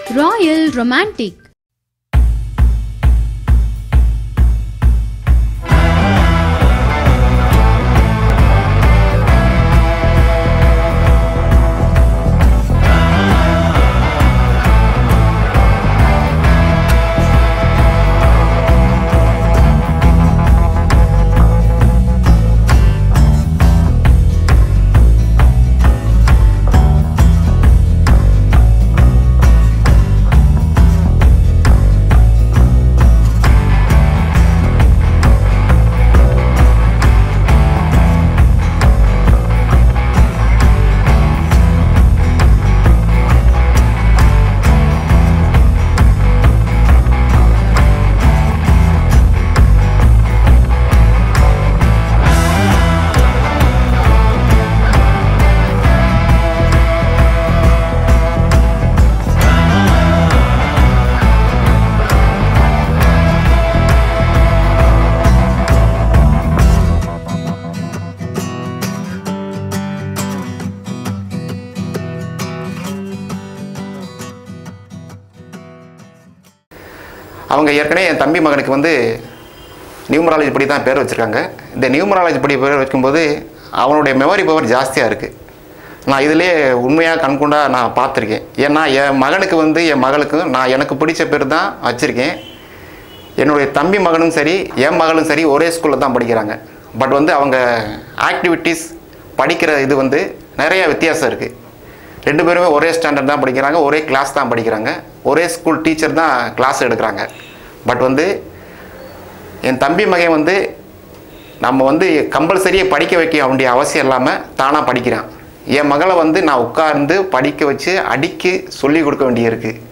Royal Romantic. அவங்க ஏற்கனவே என் தம்பி மகனுக்கு வந்து நியூமராலஜி படி தான் பேர் வச்சுருக்காங்க இந்த நியூமராலஜி படி பேர் வைக்கும்போது அவனுடைய மெமரி பவர் ஜாஸ்தியாக இருக்குது நான் இதிலே உண்மையாக கண்கொண்டா நான் பார்த்துருக்கேன் ஏன்னா என் மகனுக்கு வந்து என் மகளுக்கும் நான் எனக்கு பிடிச்ச பேர் தான் வச்சுருக்கேன் என்னுடைய தம்பி மகனும் சரி என் மகளும் சரி ஒரே ஸ்கூலில் தான் படிக்கிறாங்க பட் வந்து அவங்க ஆக்டிவிட்டீஸ் படிக்கிற இது வந்து நிறைய வித்தியாசம் இருக்குது ரெண்டு பேருமே ஒரே ஸ்டாண்டர்ட் தான் படிக்கிறாங்க ஒரே கிளாஸ் தான் படிக்கிறாங்க ஒரே ஸ்கூல் டீச்சர் தான் கிளாஸ் எடுக்கிறாங்க பட் வந்து என் தம்பி மகன் வந்து நம்ம வந்து கம்பல்சரியாக படிக்க வைக்க வேண்டிய அவசியம் இல்லாமல் தானாக படிக்கிறான் என் மகளை வந்து நான் உட்கார்ந்து படிக்க வச்சு அடிக்க சொல்லி கொடுக்க வேண்டியிருக்கு